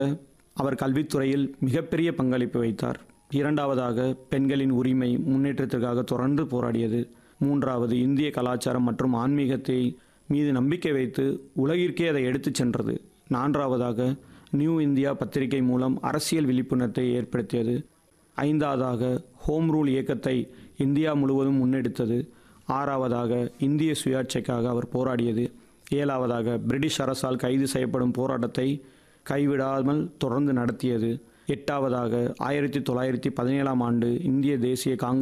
அவர் கல்வித்துறையில் மிகப்பெரிய பங்களிப்பு வைத்தார் இரண்டாவதாக பெண்களின் உரிமை முன்னேற்றத்திற்காக தொடர்ந்து போராடியது மூன்றாவது இந்திய கலாச்சாரம் மற்றும் ஆன்மீகத்தை மீது நம்பிக்கை வைத்து உலகிற்கே அதை எடுத்துச் சென்றது நான்காவதாக நியூ இந்தியா பத்திரிகை மூலம் அரசியல் விழிப்புணர்வை ஏற்படுத்தியது ஐந்தாவதாக ஹோம் ரூல் இயக்கத்தை இந்தியா முழுவதும் முன்னெடுத்தது ஆறாவதாக இந்திய சுயாட்சிக்காக அவர் போராடியது ஏழாவதாக பிரிட்டிஷ் அரசால் கைது செய்யப்படும் போராட்டத்தை கைவிடாமல் தொடர்ந்து நடத்தியது எட்டாவதாக ஆயிரத்தி தொள்ளாயிரத்தி பதினேழாம் ஆண்டு இந்திய தேசிய காங்கிரஸ்